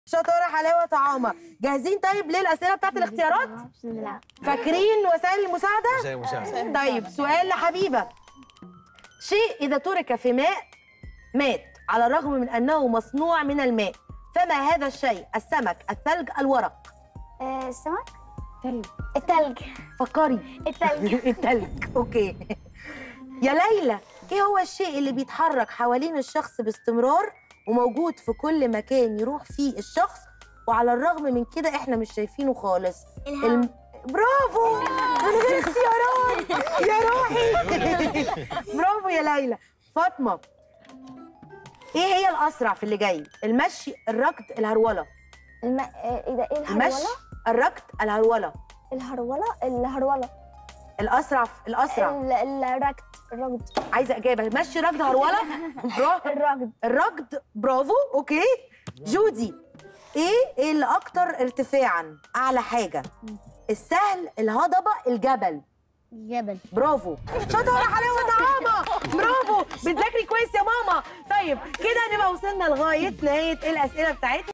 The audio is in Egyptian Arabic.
شطاره حلاوه طعامه جاهزين طيب للاسئله بتاعت الاختيارات لا فاكرين وسائل المساعده زي مساعد طيب سؤال لحبيبه شيء اذا ترك في ماء مات على الرغم من انه مصنوع من الماء فما هذا الشيء السمك الثلج الورق آه، السمك تلج التلج فكري التلج التلج اوكي يا ليلى ايه هو الشيء اللي بيتحرك حوالين الشخص باستمرار وموجود في كل مكان يروح فيه الشخص وعلى الرغم من كده احنا مش شايفينه خالص الم... برافو من غير اختيارات يا روحي برافو يا ليلى فاطمه ايه هي الاسرع في اللي جاي المشي الركض الهروله الم... آه، ايه ده ايه المشي الهرولة الركض الهروله الهرولة الهرولة الاسرع الاسرع ال- الركض الركض عايزه اجابه مشي ركض هروله برافو الركض الركض برافو اوكي جودي ايه إيه اللي اكتر ارتفاعا اعلى حاجه السهل الهضبه الجبل جبل برافو شطاره حلاوه طعامه برافو بتذاكري كويس يا ماما طيب كده نبقى وصلنا لغايه نهايه الاسئله بتاعتنا